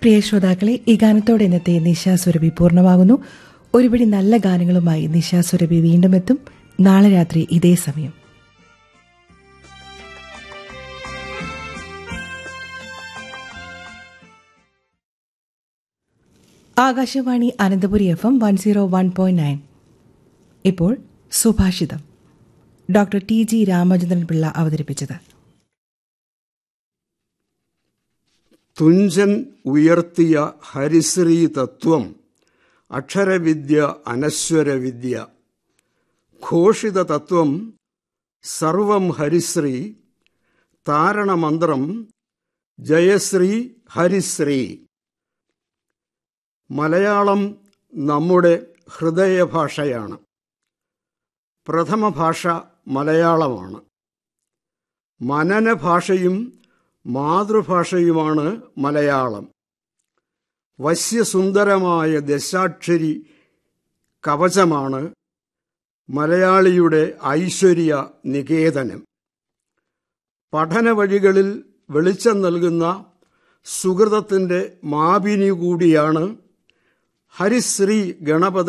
പ്രിയ ശ്രോതാക്കളെ ഈ ഗാനത്തോടെ ഇന്നത്തെ നിശാസുരഭി പൂർണ്ണമാകുന്നു ഒരുപിടി നല്ല ഗാനങ്ങളുമായി നിശാസുരഭി വീണ്ടും എത്തും നാളെ രാത്രി ഇതേ സമയം Akashvani Ananthapuri F M one zero one point nine ഇപ്പോൾ Subhashitham doctor T G Ramachandran Pillai അവതരിപ്പിച്ചത് തുഞ്ചൻ ഉയർത്തിയ ഹരിശ്രീ തത്വം അക്ഷരവിദ്യ അനശ്വരവിദ്യ ഘോഷിത തത്വം സർവം ഹരിശ്രീ താരണമന്ത്രം ജയശ്രീ ഹരിശ്രീ മലയാളം നമ്മുടെ ഹൃദയഭാഷയാണ് പ്രഥമ ഭാഷ മലയാളമാണ് മനന ഭാഷയും മാതൃഭാഷയുമാണ് മലയാളം വശ്യസുന്ദരമായ ദശാക്ഷരി കവചമാണ് മലയാളിയുടെ ഐശ്വര്യ നികേതനം പഠന വഴികളിൽ വെളിച്ചം നൽകുന്ന സുഹൃതത്തിൻ്റെ മാപിനി കൂടിയാണ് ഹരിശ്രീ ഗണപതി